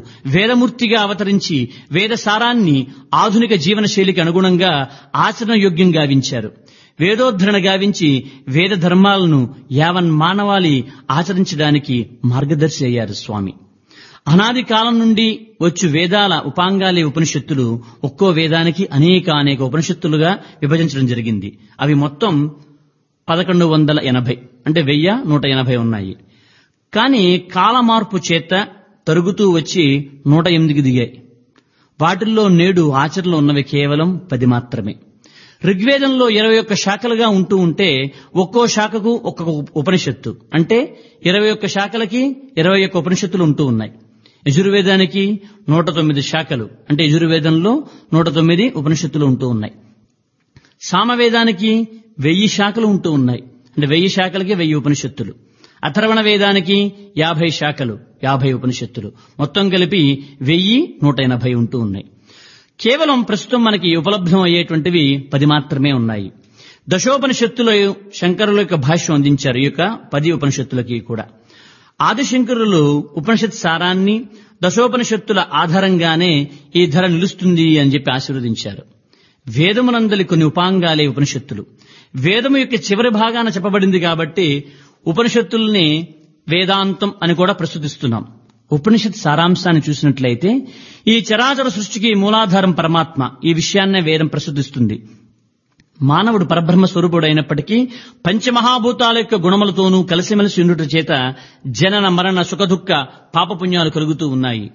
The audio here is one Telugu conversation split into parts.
వేదమూర్తిగా అవతరించి వేద సారాన్ని ఆధునిక జీవన శైలికి అనుగుణంగా ఆచరణయోగ్యం గావించారు వేదోద్ధరణ గావించి వేద ధర్మాలను యావన్ మానవాళి ఆచరించడానికి మార్గదర్శి అయ్యారు స్వామి అనాది కాలం నుండి వచ్చు వేదాల ఉపాంగాలే ఉపనిషత్తులు ఒక్కో వేదానికి అనేక అనేక ఉపనిషత్తులుగా విభజించడం జరిగింది అవి మొత్తం పదకొండు వందల ఎనభై అంటే వెయ్యి నూట ఎనభై ఉన్నాయి కానీ కాలమార్పు చేత తరుగుతూ వచ్చి నూట ఎనిమిదికి దిగాయి వాటిల్లో నేడు ఆచరణలో ఉన్నవి కేవలం పది మాత్రమే ఋగ్వేదంలో ఇరవై ఒక్క శాఖలుగా ఉంటూ ఉంటే ఒక్కో శాఖకు ఒక్కొక్క ఉపనిషత్తు అంటే ఇరవై ఒక్క శాఖలకి ఇరవై ఒక్క ఉపనిషత్తులు ఉంటూ ఉన్నాయి యజుర్వేదానికి నూట తొమ్మిది శాఖలు అంటే యజుర్వేదంలో నూట తొమ్మిది ఉపనిషత్తులు ఉంటూ ఉన్నాయి సామవేదానికి వెయ్యి శాఖలు ఉంటూ ఉన్నాయి అంటే వెయ్యి శాఖలకి వెయ్యి ఉపనిషత్తులు అథర్వణ వేదానికి యాభై శాఖలు యాభై ఉపనిషత్తులు మొత్తం కలిపి వెయ్యి నూట ఎనభై ఉంటూ ఉన్నాయి కేవలం ప్రస్తుతం మనకి ఉపలబ్ధం అయ్యేటువంటివి పది మాత్రమే ఉన్నాయి దశోపనిషత్తుల శంకరుల యొక్క భాష్యం అందించారు ఈ యొక్క పది ఉపనిషత్తులకి కూడా ఆదిశంకరులు ఉపనిషత్ సారాన్ని దశోపనిషత్తుల ఆధారంగానే ఈ ధర నిలుస్తుంది అని చెప్పి ఆశీర్వదించారు వేదమునందలి కొన్ని ఉపాంగాలే ఉపనిషత్తులు వేదము యొక్క చివరి భాగాన చెప్పబడింది కాబట్టి ఉపనిషత్తుల్ని వేదాంతం అని కూడా ప్రస్తుతిస్తున్నాం ఉపనిషత్ సారాంశాన్ని చూసినట్లయితే ఈ చరాచర సృష్టికి మూలాధారం పరమాత్మ ఈ విషయాన్నే వేదం ప్రస్తుతిస్తుంది మానవుడు పరబ్రహ్మ స్వరూపుడు అయినప్పటికీ పంచమహాభూతాల యొక్క గుణములతోనూ కలిసిమెలిసి ఉండుట చేత జనన మరణ సుఖదుఖ పాపపుణ్యాలు కలుగుతూ ఉన్నాయి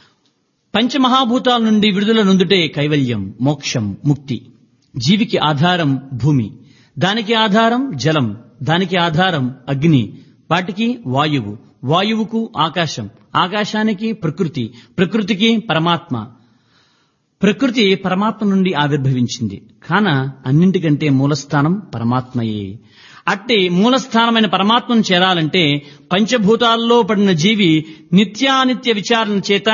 పంచమహాభూతాల నుండి విడుదల నొందుటే కైవల్యం మోక్షం ముక్తి జీవికి ఆధారం భూమి దానికి ఆధారం జలం దానికి ఆధారం అగ్ని వాటికి వాయువు వాయువుకు ఆకాశం ఆకాశానికి ప్రకృతి ప్రకృతికి పరమాత్మ ప్రకృతి పరమాత్మ నుండి ఆవిర్భవించింది కాన అన్నింటికంటే మూలస్థానం పరమాత్మయే అట్టి మూలస్థానమైన పరమాత్మను చేరాలంటే పంచభూతాల్లో పడిన జీవి నిత్యానిత్య విచారణ చేత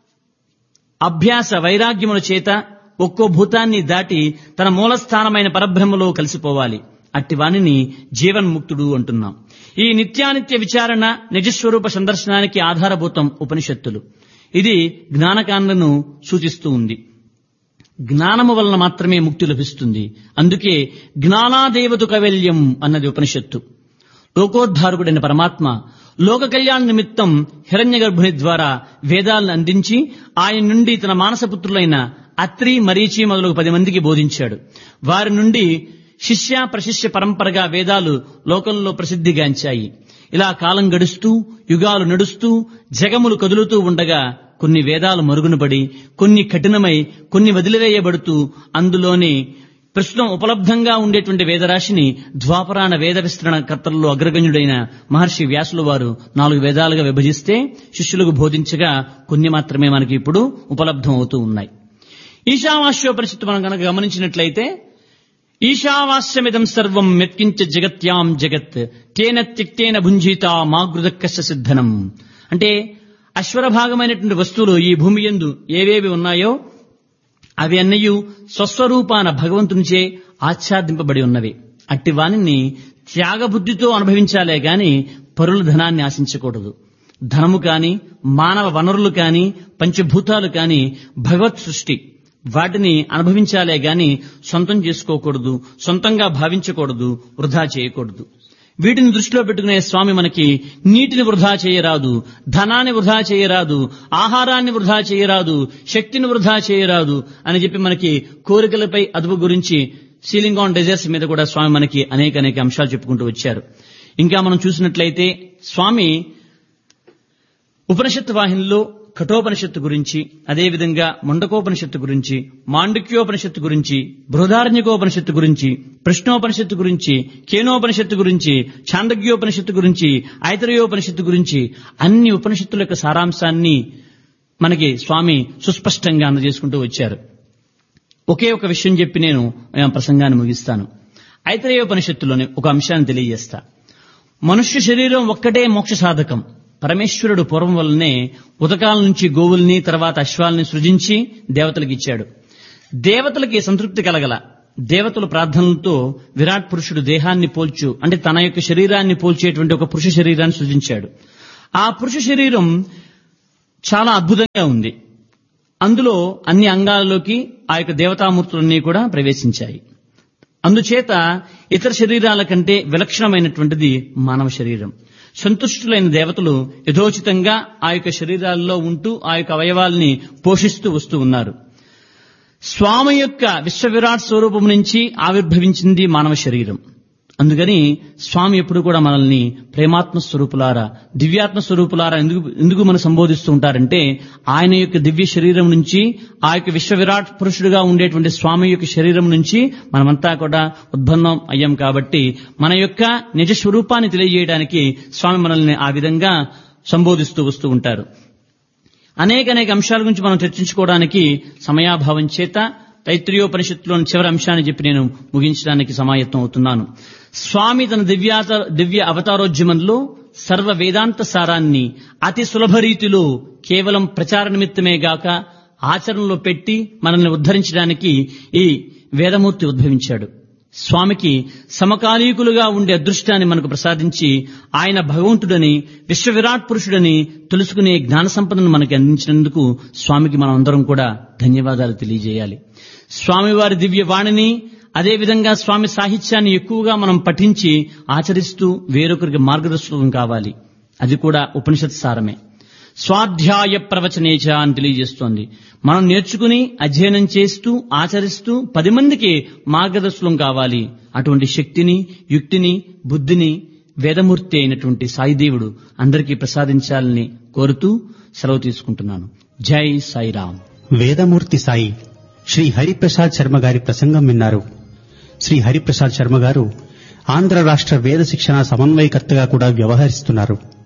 అభ్యాస వైరాగ్యముల చేత ఒక్కో భూతాన్ని దాటి తన మూలస్థానమైన పరబ్రహ్మలో కలిసిపోవాలి అట్టి వాణిని జీవన్ముక్తుడు అంటున్నాం ఈ నిత్యానిత్య విచారణ నిజస్వరూప సందర్శనానికి ఆధారభూతం ఉపనిషత్తులు ఇది జ్ఞానకాండను సూచిస్తూ ఉంది జ్ఞానము వలన మాత్రమే ముక్తి లభిస్తుంది అందుకే జ్ఞానాదేవతు కైవల్యం అన్నది ఉపనిషత్తు లోకోద్ధారకుడైన పరమాత్మ లోక కళ్యాణ నిమిత్తం హిరణ్య గర్భుని ద్వారా వేదాలను అందించి ఆయన నుండి తన మానసపుత్రులైన అత్రి మరీచి మొదలగు పది మందికి బోధించాడు వారి నుండి శిష్య ప్రశిష్య పరంపరగా వేదాలు లోకంలో ప్రసిద్ధిగాంచాయి ఇలా కాలం గడుస్తూ యుగాలు నడుస్తూ జగములు కదులుతూ ఉండగా కొన్ని వేదాలు మరుగునపడి కొన్ని కఠినమై కొన్ని వదిలివేయబడుతూ అందులోని ప్రస్తుతం ఉపలబ్ధంగా ఉండేటువంటి వేదరాశిని ద్వాపరాణ వేద విస్తరణ కర్తల్లో అగ్రగణ్యుడైన మహర్షి వ్యాసుల వారు నాలుగు వేదాలుగా విభజిస్తే శిష్యులకు బోధించగా కొన్ని మాత్రమే మనకి ఇప్పుడు ఉపలబ్ధం అవుతూ ఉన్నాయి ఈశావాస్యోపనిషత్తు మనం కనుక గమనించినట్లయితే ఈశావాస్యమిదం సర్వం మెత్కించ జగత్యాం జగత్ తేన త్యక్తేన భుంజీత మాగృదక్కశ సిద్ధనం అంటే అశ్వర భాగమైనటువంటి వస్తువులు ఈ భూమి యందు ఏవేవి ఉన్నాయో అవి అన్నయు స్వస్వరూపాన భగవంతునిచే ఆచ్ఛాదింపబడి ఉన్నవి అట్టి వాణిని త్యాగబుద్ధితో అనుభవించాలే గాని పరుల ధనాన్ని ఆశించకూడదు ధనము కాని మానవ వనరులు కాని పంచభూతాలు కాని భగవత్ సృష్టి వాటిని అనుభవించాలే గాని సొంతం చేసుకోకూడదు సొంతంగా భావించకూడదు వృధా చేయకూడదు వీటిని దృష్టిలో పెట్టుకునే స్వామి మనకి నీటిని వృధా చేయరాదు ధనాన్ని వృధా చేయరాదు ఆహారాన్ని వృధా చేయరాదు శక్తిని వృధా చేయరాదు అని చెప్పి మనకి కోరికలపై అదుపు గురించి సీలింగ్ ఆన్ డెజర్ట్స్ మీద కూడా స్వామి మనకి అనేక అనేక అంశాలు చెప్పుకుంటూ వచ్చారు ఇంకా మనం చూసినట్లయితే స్వామి ఉపనిషత్తు వాహినిలో కఠోపనిషత్తు గురించి అదేవిధంగా ముండకోపనిషత్తు గురించి మాండుక్యోపనిషత్తు గురించి బృహదారణ్యకోపనిషత్తు గురించి ప్రశ్నోపనిషత్తు గురించి కేనోపనిషత్తు గురించి ఛాందగ్యోపనిషత్తు గురించి ఐతరయోపనిషత్తు గురించి అన్ని ఉపనిషత్తుల యొక్క సారాంశాన్ని మనకి స్వామి సుస్పష్టంగా అందజేసుకుంటూ వచ్చారు ఒకే ఒక విషయం చెప్పి నేను ఆ, ప్రసంగాన్ని ముగిస్తాను ఐతరేయోపనిషత్తులోని ఒక అంశాన్ని తెలియజేస్తా మనుష్య శరీరం ఒక్కటే మోక్ష సాధకం పరమేశ్వరుడు పూర్వం వల్లనే ఉదకాల నుంచి గోవుల్ని తర్వాత అశ్వాల్ని సృజించి దేవతలకు ఇచ్చాడు దేవతలకి సంతృప్తి కలగల దేవతల ప్రార్థనలతో విరాట్ పురుషుడు దేహాన్ని పోల్చు అంటే తన యొక్క శరీరాన్ని పోల్చేటువంటి ఒక పురుష శరీరాన్ని సృజించాడు ఆ పురుష శరీరం చాలా అద్భుతంగా ఉంది అందులో అన్ని అంగాలలోకి ఆ యొక్క దేవతామూర్తులన్నీ కూడా ప్రవేశించాయి అందుచేత ఇతర శరీరాల కంటే విలక్షణమైనటువంటిది మానవ శరీరం సంతుష్టులైన దేవతలు యథోచితంగా ఆ యొక్క శరీరాల్లో ఉంటూ ఆ యొక్క అవయవాల్ని పోషిస్తూ వస్తూ ఉన్నారు స్వామి యొక్క విశ్వవిరాట్ స్వరూపం నుంచి ఆవిర్భవించింది మానవ శరీరం అందుకని స్వామి ఎప్పుడు కూడా మనల్ని ప్రేమాత్మ స్వరూపులారా దివ్యాత్మ స్వరూపులారా ఎందుకు ఎందుకు మనం సంబోధిస్తూ ఉంటారంటే ఆయన యొక్క దివ్య శరీరం నుంచి ఆ యొక్క విశ్వవిరాట్ పురుషుడుగా ఉండేటువంటి స్వామి యొక్క శరీరం నుంచి మనమంతా కూడా ఉద్భన్నం అయ్యాం కాబట్టి మన యొక్క నిజ స్వరూపాన్ని తెలియజేయడానికి స్వామి మనల్ని ఆ విధంగా సంబోధిస్తూ వస్తూ ఉంటారు అనేక అనేక అంశాల గురించి మనం చర్చించుకోవడానికి సమయాభావం చేత తైత్రీయోపనిషత్తులోని చివరి అంశాన్ని చెప్పి నేను ముగించడానికి సమాయత్తం అవుతున్నాను స్వామి తన దివ్యాత దివ్య అవతారోద్యమంలో సర్వ వేదాంత సారాన్ని అతి సులభ రీతిలో కేవలం ప్రచార నిమిత్తమే గాక ఆచరణలో పెట్టి మనల్ని ఉద్ధరించడానికి ఈ వేదమూర్తి ఉద్భవించాడు స్వామికి సమకాలీకులుగా ఉండే అదృష్టాన్ని మనకు ప్రసాదించి ఆయన భగవంతుడని విశ్వవిరాట్ పురుషుడని తెలుసుకునే జ్ఞాన సంపదను మనకి అందించినందుకు స్వామికి మనం అందరం కూడా ధన్యవాదాలు తెలియజేయాలి స్వామివారి దివ్య వాణిని అదేవిధంగా స్వామి సాహిత్యాన్ని ఎక్కువగా మనం పఠించి ఆచరిస్తూ వేరొకరికి మార్గదర్శకం కావాలి అది కూడా ఉపనిషత్ సారమే స్వాధ్యాయ ప్రవచనేచ అని తెలియజేస్తోంది మనం నేర్చుకుని అధ్యయనం చేస్తూ ఆచరిస్తూ పది మందికి మార్గదర్శనం కావాలి అటువంటి శక్తిని యుక్తిని బుద్ధిని వేదమూర్తి అయినటువంటి సాయిదేవుడు అందరికీ ప్రసాదించాలని కోరుతూ సెలవు తీసుకుంటున్నాను జై సాయిరామ్ వేదమూర్తి సాయి శ్రీ హరిప్రసాద్ శర్మ గారి ప్రసంగం విన్నారు శ్రీ హరిప్రసాద్ శర్మ గారు ఆంధ్ర రాష్ట్ర వేద శిక్షణ సమన్వయకర్తగా కూడా వ్యవహరిస్తున్నారు